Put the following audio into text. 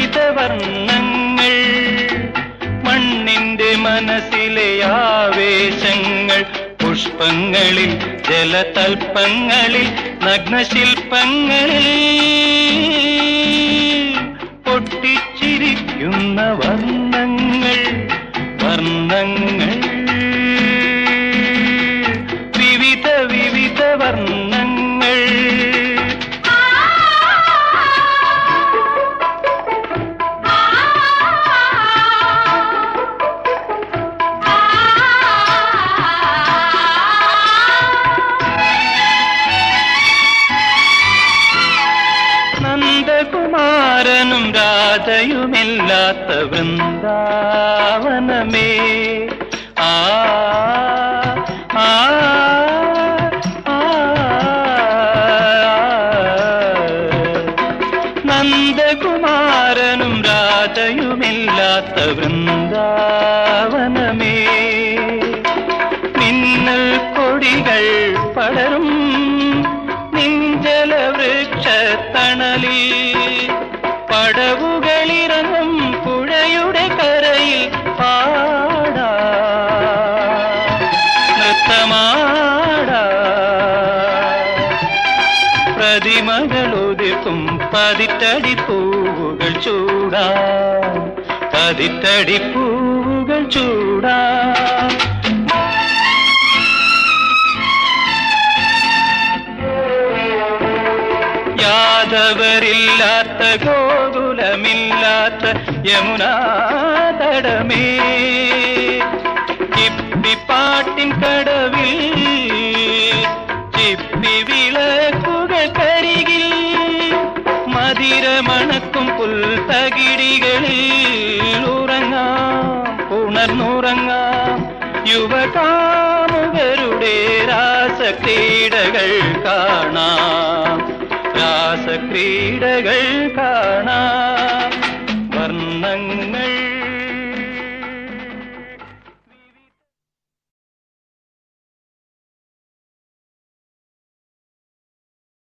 വിവിധ വർണ്ണങ്ങൾ മണ്ണിന്റെ മനസ്സിലെ ആവേശങ്ങൾ പുഷ്പങ്ങളിൽ ജലതൽപ്പങ്ങളിൽ നഗ്നശില്പങ്ങളിൽ പൊട്ടിച്ചിരിക്കുന്ന വർണ്ണങ്ങൾ വർണ്ണങ്ങൾ വിവിധ വിവിധ വർണ്ണങ്ങൾ നന്ദകുമാരനും രാധയുമില്ലാത്ത വൃന്ദാവനമേ ആ ആ, ആ, നന്ദകുമാരനും രാധയുമില്ലാത്ത വൃന്ദാവനമേ മിന്നൽ കൊടികൾ പടരും നിഞ്ചല വൃക്ഷത്തണലിൽ പടവുകളിറങ്ങും പുഴയുടെ കരയിൽ പാടാ നൃത്തമാടാ പ്രതിമകളുതിർക്കും പതിറ്റടി പൂവുകൾ ചൂടാ പതിറ്റടി പൂവുകൾ ചൂടാ യാദവരില്ലാത്ത ഗോകുലമില്ലാത്ത യമുനാ തടമേ ചിപ്പിപ്പാട്ടിൻ കടവിൽ ചിപ്പി വിളക്കുകൾ കരികിൽ മതിരമണക്കും പുൽത്തകിടികളിൽ ഉറങ്ങാം ഉണർന്നുറങ്ങാം യുവകാമുകരുടെ രാസക്രീഡകൾ കാണാം രാസക്രീഡകൾ കാണാം